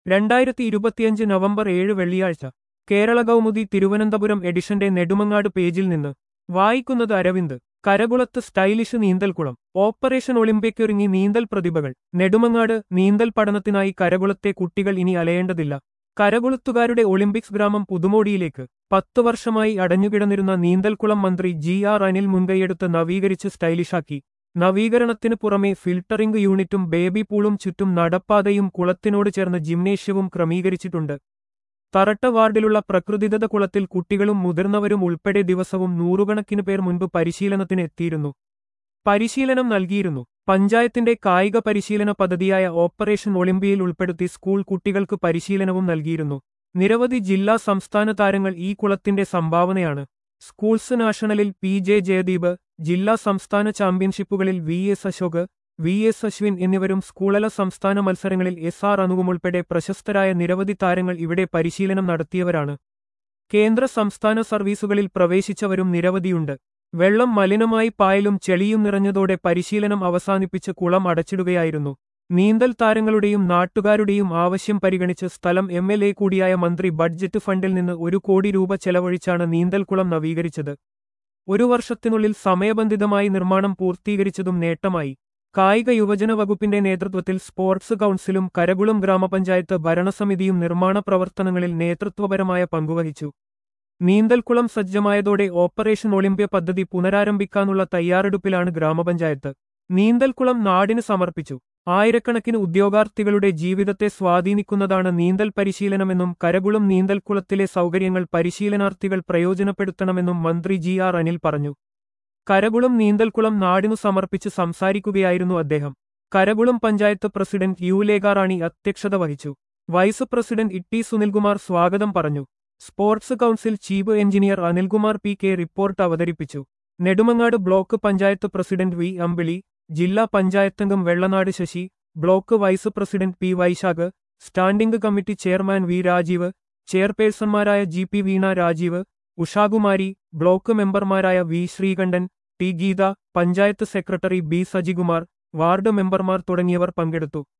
രണ്ടായിരത്തി ഇരുപത്തിയഞ്ച് നവംബർ ഏഴ് വെള്ളിയാഴ്ച കേരള കൗമുദി തിരുവനന്തപുരം എഡിഷന്റെ നെടുമങ്ങാട് പേജിൽ നിന്ന് വായിക്കുന്നത് അരവിന്ദ് കരകുളത്ത് സ്റ്റൈലിഷ് നീന്തൽക്കുളം ഓപ്പറേഷൻ ഒളിമ്പിക്കൊരുങ്ങി നീന്തൽ പ്രതിഭകൾ നെടുമങ്ങാട് നീന്തൽ പഠനത്തിനായി കരകുളത്തെ കുട്ടികൾ ഇനി അലയേണ്ടതില്ല കരകുളത്തുകാരുടെ ഒളിമ്പിക്സ് ഗ്രാമം പുതുമോടിയിലേക്ക് പത്തു വർഷമായി അടഞ്ഞുകിടന്നിരുന്ന നീന്തൽക്കുളം മന്ത്രി ജി ആർ അനിൽ മുൻകൈയെടുത്ത് നവീകരിച്ച് സ്റ്റൈലിഷാക്കി നവീകരണത്തിന് പുറമെ ഫിൽട്ടറിംഗ് യൂണിറ്റും ബേബി പൂളും ചുറ്റും നടപ്പാതയും കുളത്തിനോട് ചേർന്ന് ജിംനേഷ്യവും ക്രമീകരിച്ചിട്ടുണ്ട് തറട്ട വാർഡിലുള്ള പ്രകൃതിദത്ത കുളത്തിൽ കുട്ടികളും മുതിർന്നവരും ഉൾപ്പെടെ ദിവസവും നൂറുകണക്കിന് പേർ മുൻപ് പരിശീലനത്തിന് എത്തിയിരുന്നു പരിശീലനം നൽകിയിരുന്നു പഞ്ചായത്തിന്റെ കായിക പരിശീലന പദ്ധതിയായ ഓപ്പറേഷൻ ഒളിമ്പിയയിൽ ഉൾപ്പെടുത്തി സ്കൂൾ കുട്ടികൾക്ക് പരിശീലനവും നൽകിയിരുന്നു നിരവധി ജില്ലാ സംസ്ഥാന താരങ്ങൾ ഈ കുളത്തിന്റെ സംഭാവനയാണ് സ്കൂൾസ് നാഷണലിൽ പി ജെ ജയദീപ് ജില്ലാ സംസ്ഥാന ചാമ്പ്യൻഷിപ്പുകളിൽ V S Ashok V S Ashwin എന്നിവരും സ്കൂളല സംസ്ഥാന മത്സരങ്ങളിൽ എസ് ആർ അനുവും ഉൾപ്പെടെ പ്രശസ്തരായ നിരവധി താരങ്ങൾ ഇവിടെ പരിശീലനം നടത്തിയവരാണ് കേന്ദ്ര സംസ്ഥാന സർവീസുകളിൽ പ്രവേശിച്ചവരും നിരവധിയുണ്ട് വെള്ളം മലിനമായി പായലും ചെളിയും നിറഞ്ഞതോടെ പരിശീലനം അവസാനിപ്പിച്ച് കുളം അടച്ചിടുകയായിരുന്നു നീന്തൽ താരങ്ങളുടെയും നാട്ടുകാരുടെയും ആവശ്യം പരിഗണിച്ച് സ്ഥലം എം എൽ എ കൂടിയായ മന്ത്രി ബഡ്ജറ്റ് ഫണ്ടിൽ നിന്ന് ഒരു കോടി രൂപ ചെലവഴിച്ചാണ് നീന്തൽക്കുളം നവീകരിച്ചത് ഒരു വർഷത്തിനുള്ളിൽ സമയബന്ധിതമായി നിർമ്മാണം പൂർത്തീകരിച്ചതും നേട്ടമായി കായിക യുവജന വകുപ്പിന്റെ നേതൃത്വത്തിൽ സ്പോർട്സ് കൗൺസിലും കരകുളം ഗ്രാമപഞ്ചായത്ത് ഭരണസമിതിയും നിർമ്മാണ പ്രവർത്തനങ്ങളിൽ നേതൃത്വപരമായ പങ്കുവഹിച്ചു നീന്തൽക്കുളം സജ്ജമായതോടെ ഓപ്പറേഷൻ ഒളിമ്പ്യ പദ്ധതി പുനരാരംഭിക്കാനുള്ള തയ്യാറെടുപ്പിലാണ് ഗ്രാമപഞ്ചായത്ത് നീന്തൽക്കുളം നാടിന് സമർപ്പിച്ചു ആയിരക്കണക്കിന് ഉദ്യോഗാർത്ഥികളുടെ ജീവിതത്തെ സ്വാധീനിക്കുന്നതാണ് നീന്തൽ പരിശീലനമെന്നും കരകുളം നീന്തൽക്കുളത്തിലെ സൗകര്യങ്ങൾ പരിശീലനാർത്ഥികൾ പ്രയോജനപ്പെടുത്തണമെന്നും മന്ത്രി ജി ആർ അനിൽ പറഞ്ഞു കരകുളം നീന്തൽക്കുളം നാടിനു സമർപ്പിച്ച് സംസാരിക്കുകയായിരുന്നു അദ്ദേഹം കരകുളം പഞ്ചായത്ത് പ്രസിഡന്റ് യു ലേഖാറാണി അധ്യക്ഷത വഹിച്ചു വൈസ് പ്രസിഡന്റ് ഇട്ടി സുനിൽകുമാർ സ്വാഗതം പറഞ്ഞു sports council chief engineer Anilkumar P K report അവതരിപ്പിച്ചു Nedumangad block panchayat president V Ambili ജില്ലാ പഞ്ചായത്തംഗം Vellanad Sasi block vice president P Vaisakh standing committee chairman V Rajeev ചെയർപേഴ്സൺമാരായ G P Veena Rajeev Ushakumari block മെമ്പർമാരായ V Sreekantan T Geetha panchayat secretary B Sajikumar ward മെമ്പർമാർ തുടങ്ങിയവർ പങ്കെടുത്തു